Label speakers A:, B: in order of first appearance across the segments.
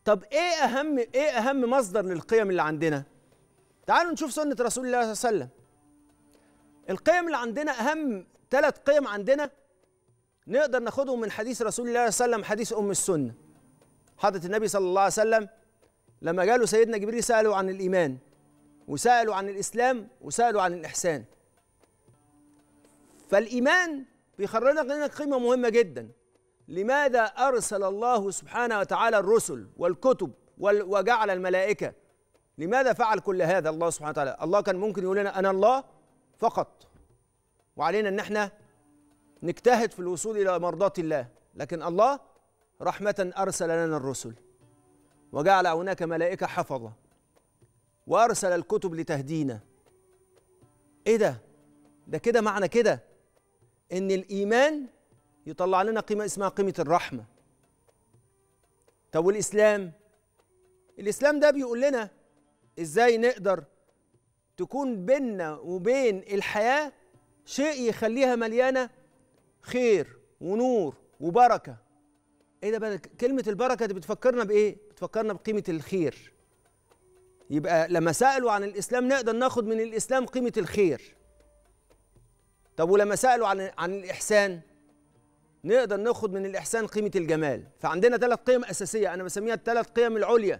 A: طب ايه اهم ايه اهم مصدر للقيم اللي عندنا تعالوا نشوف سنه رسول الله صلى الله عليه وسلم القيم اللي عندنا اهم ثلاث قيم عندنا نقدر ناخدهم من حديث رسول الله صلى الله عليه وسلم حديث ام السنه حضرة النبي صلى الله عليه وسلم لما جاله سيدنا جبريل سألوا عن الإيمان وسألوا عن الإسلام وسألوا عن الإحسان فالإيمان بيخرج لنا قيمة مهمة جدا لماذا أرسل الله سبحانه وتعالى الرسل والكتب وجعل الملائكة لماذا فعل كل هذا الله سبحانه وتعالى الله كان ممكن يقول لنا أنا الله فقط وعلينا أن احنا نجتهد في الوصول إلى مرضاة الله لكن الله رحمة أرسل لنا الرسل وجعل هناك ملائكة حفظة وأرسل الكتب لتهدينا إيه ده؟ ده كده معنى كده إن الإيمان يطلع لنا قيمة اسمها قيمة الرحمة طب والإسلام؟ الإسلام ده بيقول لنا إزاي نقدر تكون بيننا وبين الحياة شيء يخليها مليانة خير ونور وبركة ايه ده بقى كلمة البركة دي بتفكرنا بإيه؟ بتفكرنا بقيمة الخير. يبقى لما سألوا عن الإسلام نقدر ناخد من الإسلام قيمة الخير. طب ولما سألوا عن عن الإحسان نقدر ناخد من الإحسان قيمة الجمال، فعندنا ثلاث قيم أساسية أنا بسميها الثلاث قيم العليا.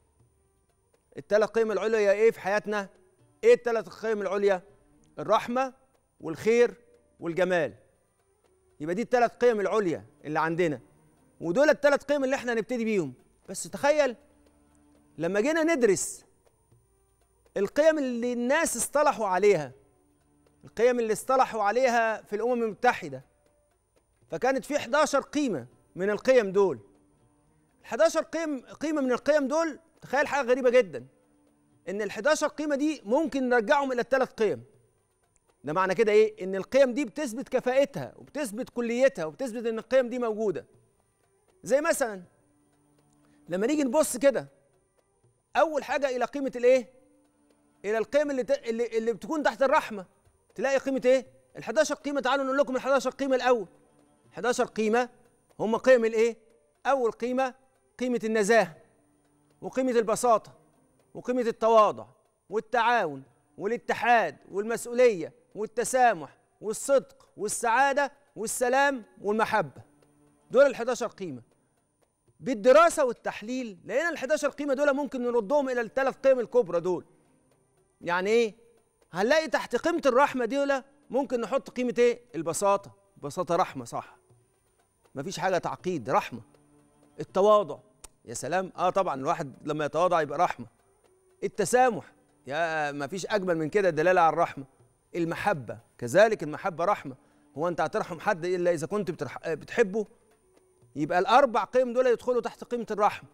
A: الثلاث قيم العليا إيه في حياتنا؟ إيه الثلاث قيم العليا؟ الرحمة والخير والجمال. يبقى دي الثلاث قيم العليا اللي عندنا. ودول الثلاث قيم اللي احنا هنبتدي بيهم بس تخيل لما جينا ندرس القيم اللي الناس اصطلحوا عليها القيم اللي اصطلحوا عليها في الامم المتحده فكانت في 11 قيمه من القيم دول 11 قيم قيمه من القيم دول تخيل حاجه غريبه جدا ان ال 11 قيمه دي ممكن نرجعهم الى الثلاث قيم ده معنى كده ايه ان القيم دي بتثبت كفاءتها وبتثبت كليتها وبتثبت ان القيم دي موجوده زي مثلا لما نيجي نبص كده اول حاجه الى قيمه الايه الى القيم اللي ت... اللي, اللي بتكون تحت الرحمه تلاقي قيمه ايه ال11 قيمه تعالوا نقول لكم ال11 قيمه الاول 11 قيمه هم قيم الايه اول قيمه قيمه النزاهه وقيمه البساطه وقيمه التواضع والتعاون والاتحاد والمسؤوليه والتسامح والصدق والسعاده والسلام والمحبه دول ال11 قيمه بالدراسه والتحليل لقينا ال11 قيمه دول ممكن نردهم الى الثلاث قيم الكبرى دول يعني ايه هنلاقي تحت قيمه الرحمه دول ممكن نحط قيمه ايه البساطه بساطه رحمه صح مفيش حاجه تعقيد رحمه التواضع يا سلام اه طبعا الواحد لما يتواضع يبقى رحمه التسامح يا مفيش اجمل من كده دلاله على الرحمه المحبه كذلك المحبه رحمه هو انت هترحم حد الا اذا كنت بترح... بتحبه يبقى الاربع قيم دول يدخلوا تحت قيمه الرحمه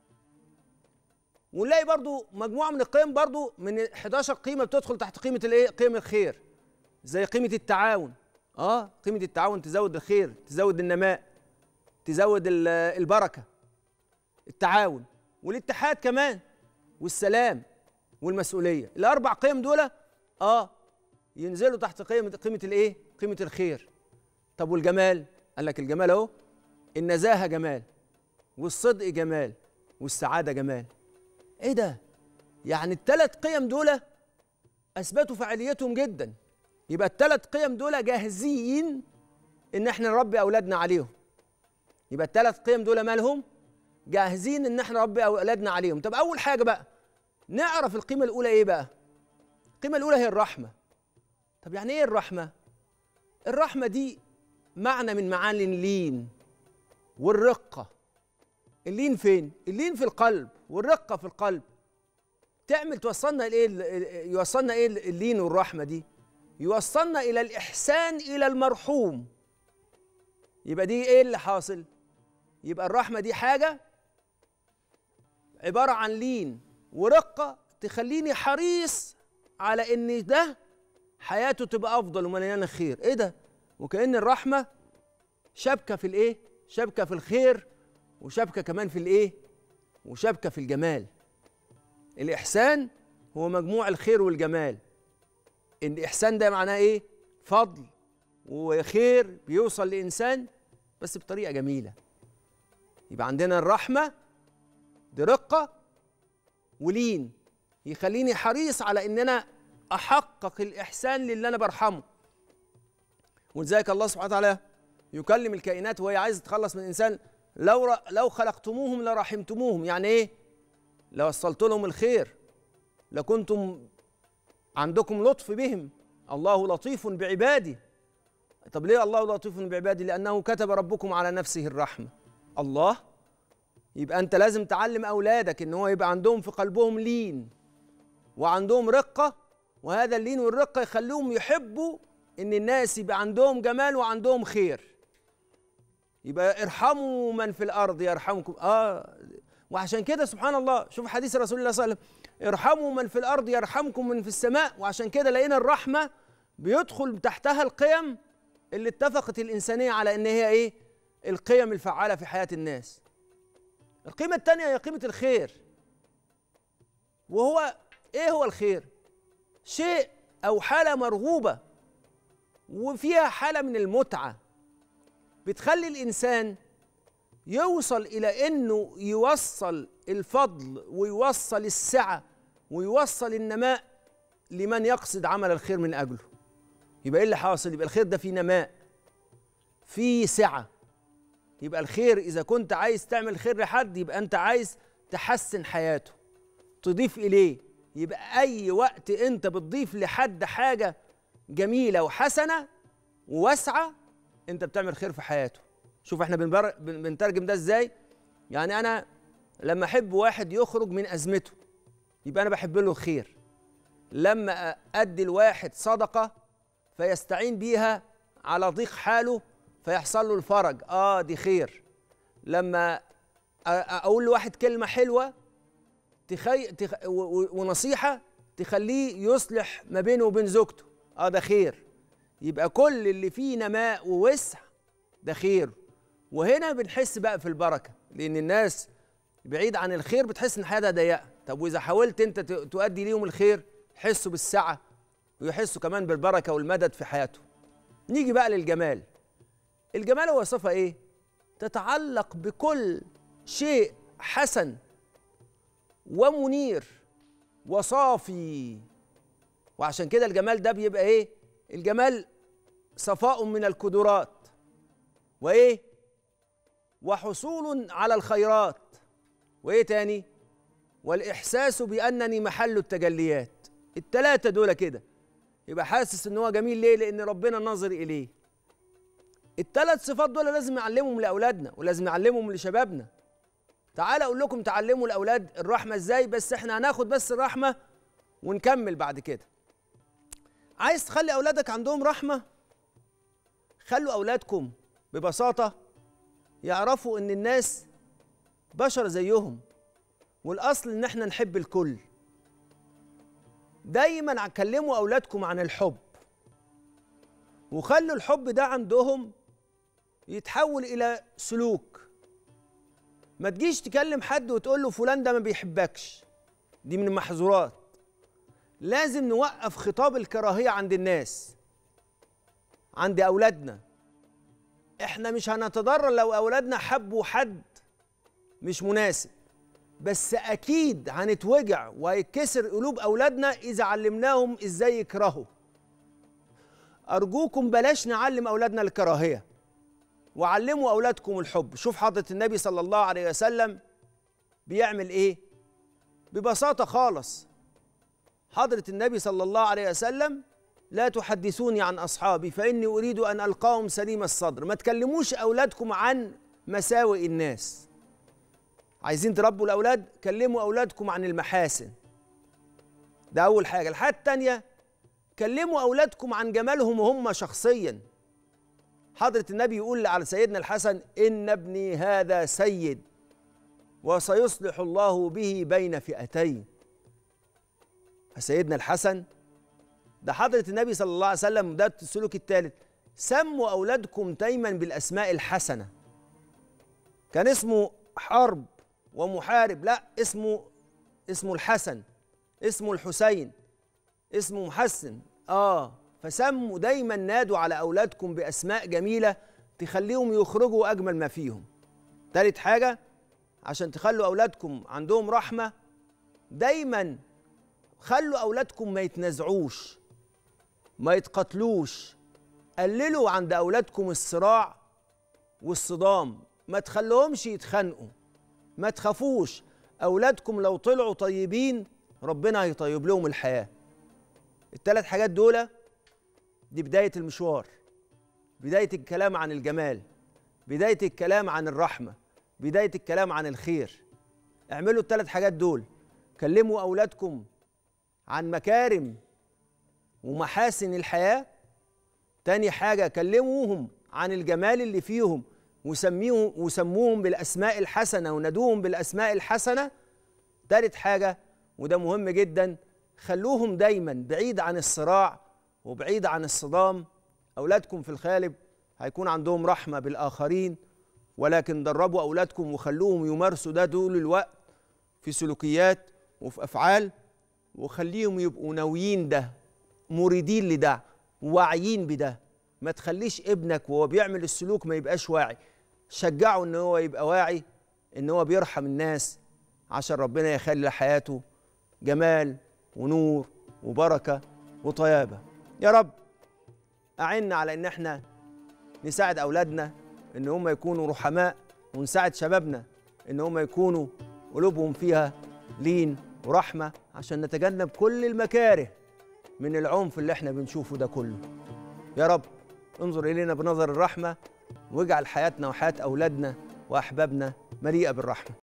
A: ونلاقي برضو مجموعه من القيم برضو من 11 قيمه بتدخل تحت قيمه الايه قيم الخير زي قيمه التعاون اه قيمه التعاون تزود الخير تزود النماء تزود البركه التعاون والاتحاد كمان والسلام والمسؤوليه الاربع قيم دول اه ينزلوا تحت قيمه قيمه الايه قيمه الخير طب والجمال قال لك الجمال اهو النزاهه جمال والصدق جمال والسعاده جمال ايه ده يعني الثلاث قيم دول اثبتوا فعاليتهم جدا يبقى الثلاث قيم دول جاهزين ان احنا نربي اولادنا عليهم يبقى الثلاث قيم دول مالهم جاهزين ان احنا نربي اولادنا عليهم طب اول حاجه بقى نعرف القيمه الاولى ايه بقى القيمه الاولى هي الرحمه طب يعني ايه الرحمه الرحمه دي معنى من معاني اللين والرقه اللين فين اللين في القلب والرقه في القلب تعمل توصلنا لايه يوصلنا ايه اللين والرحمه دي يوصلنا الى الاحسان الى المرحوم يبقى دي ايه اللي حاصل يبقى الرحمه دي حاجه عباره عن لين ورقه تخليني حريص على ان ده حياته تبقى افضل ومليانه خير ايه ده وكأن الرحمه شبكه في الايه شبكه في الخير وشبكه كمان في الايه وشبكه في الجمال الاحسان هو مجموع الخير والجمال ان الاحسان ده معناه ايه فضل وخير بيوصل لانسان بس بطريقه جميله يبقى عندنا الرحمه دي رقه ولين يخليني حريص على ان انا احقق الاحسان للي انا برحمه ولذلك الله سبحانه وتعالى يكلم الكائنات وهي عايزه تتخلص من الانسان لو ر... لو خلقتموهم لرحمتموهم يعني ايه لو وصلت لهم الخير لكنتم عندكم لطف بهم الله لطيف بعباده طب ليه الله لطيف بعباده لانه كتب ربكم على نفسه الرحمه الله يبقى انت لازم تعلم اولادك ان هو يبقى عندهم في قلبهم لين وعندهم رقه وهذا اللين والرقه يخليهم يحبوا ان الناس يبقى عندهم جمال وعندهم خير يبقى ارحموا من في الارض يرحمكم اه وعشان كده سبحان الله شوف حديث رسول الله صلى الله عليه وسلم ارحموا من في الارض يرحمكم من في السماء وعشان كده لقينا الرحمه بيدخل تحتها القيم اللي اتفقت الانسانيه على ان هي ايه القيم الفعاله في حياه الناس القيمه الثانيه هي قيمه الخير وهو ايه هو الخير شيء او حاله مرغوبه وفيها حاله من المتعه بتخلي الانسان يوصل الى انه يوصل الفضل ويوصل السعه ويوصل النماء لمن يقصد عمل الخير من اجله يبقى ايه اللي حاصل يبقى الخير ده فيه نماء فيه سعه يبقى الخير اذا كنت عايز تعمل خير لحد يبقى انت عايز تحسن حياته تضيف اليه يبقى اي وقت انت بتضيف لحد حاجه جميله وحسنه وواسعه انت بتعمل خير في حياته شوف احنا بنبر... بنترجم ده ازاي يعني انا لما احب واحد يخرج من ازمته يبقى انا بحب له الخير لما ادي الواحد صدقه فيستعين بيها على ضيق حاله فيحصل له الفرج اه دي خير لما اقول لواحد كلمه حلوه تخي... تخ... و... ونصيحه تخليه يصلح ما بينه وبين زوجته اه ده خير يبقى كل اللي فيه نماء ووسع ده خير وهنا بنحس بقى في البركه لان الناس بعيد عن الخير بتحس ان حياتها ضيقه طب واذا حاولت انت تؤدي ليهم الخير يحسوا بالسعه ويحسوا كمان بالبركه والمدد في حياتهم نيجي بقى للجمال الجمال هو صفه ايه تتعلق بكل شيء حسن ومنير وصافي وعشان كده الجمال ده بيبقى ايه الجمال صفاء من الكدرات وايه وحصول على الخيرات وايه تاني والاحساس بانني محل التجليات التلاتة دول كده يبقى حاسس ان هو جميل ليه لان ربنا ناظر اليه الثلاث صفات دول لازم نعلمهم لاولادنا ولازم نعلمهم لشبابنا تعال اقول لكم تعلموا الاولاد الرحمه ازاي بس احنا هناخد بس الرحمه ونكمل بعد كده عايز تخلي اولادك عندهم رحمه خلوا اولادكم ببساطه يعرفوا ان الناس بشر زيهم والاصل ان احنا نحب الكل دايما كلموا اولادكم عن الحب وخلوا الحب ده عندهم يتحول الى سلوك ما تجيش تكلم حد وتقول له فلان ده ما بيحبكش دي من المحظورات لازم نوقف خطاب الكراهيه عند الناس عند اولادنا احنا مش هنتضرر لو اولادنا حبوا حد مش مناسب بس اكيد هنتوجع وهيتكسر قلوب اولادنا اذا علمناهم ازاي يكرهوا ارجوكم بلاش نعلم اولادنا الكراهيه وعلموا اولادكم الحب شوف حضره النبي صلى الله عليه وسلم بيعمل ايه ببساطه خالص حضره النبي صلى الله عليه وسلم لا تحدثوني عن اصحابي فاني اريد ان القاهم سليم الصدر ما تكلموش اولادكم عن مساوئ الناس عايزين تربوا الاولاد كلموا اولادكم عن المحاسن ده اول حاجه الحاجه الثانيه كلموا اولادكم عن جمالهم هم شخصيا حضره النبي يقول على سيدنا الحسن ان ابني هذا سيد وسيصلح الله به بين فئتين فسيدنا الحسن ده حضرة النبي صلى الله عليه وسلم ده السلوك الثالث سموا أولادكم دايما بالأسماء الحسنة كان اسمه حرب ومحارب لا اسمه اسمه الحسن اسمه الحسين اسمه محسن اه فسموا دايما نادوا على أولادكم بأسماء جميلة تخليهم يخرجوا أجمل ما فيهم ثالث حاجة عشان تخلوا اولادكم عندهم رحمه دايما خلوا اولادكم ما يتنازعوش ما يتقتلوش قللوا عند اولادكم الصراع والصدام ما تخلوهمش يتخانقوا ما تخافوش اولادكم لو طلعوا طيبين ربنا هيطيب لهم الحياه الثلاث حاجات دول دي بدايه المشوار بدايه الكلام عن الجمال بدايه الكلام عن الرحمه بدايه الكلام عن الخير اعملوا الثلاث حاجات دول كلموا اولادكم عن مكارم ومحاسن الحياه تاني حاجه كلموهم عن الجمال اللي فيهم وسميهم وسموهم بالاسماء الحسنه ونادوهم بالاسماء الحسنه تالت حاجه وده مهم جدا خلوهم دايما بعيد عن الصراع وبعيد عن الصدام اولادكم في الغالب هيكون عندهم رحمه بالاخرين ولكن دربوا اولادكم وخلوهم يمارسوا ده طول الوقت في سلوكيات وفي افعال وخليهم يبقوا ناويين ده مريدين لده واعيين بده ما تخليش ابنك وهو بيعمل السلوك ما يبقاش واعي شجعه ان هو يبقى واعي ان هو بيرحم الناس عشان ربنا يخلي حياته جمال ونور وبركه وطيابه يا رب اعنا على ان احنا نساعد اولادنا ان هم يكونوا رحماء ونساعد شبابنا ان هم يكونوا قلوبهم فيها لين ورحمه عشان نتجنب كل المكاره من العنف اللي احنا بنشوفه ده كله يا رب انظر الينا بنظر الرحمه واجعل حياتنا وحياه اولادنا واحبابنا مليئه بالرحمه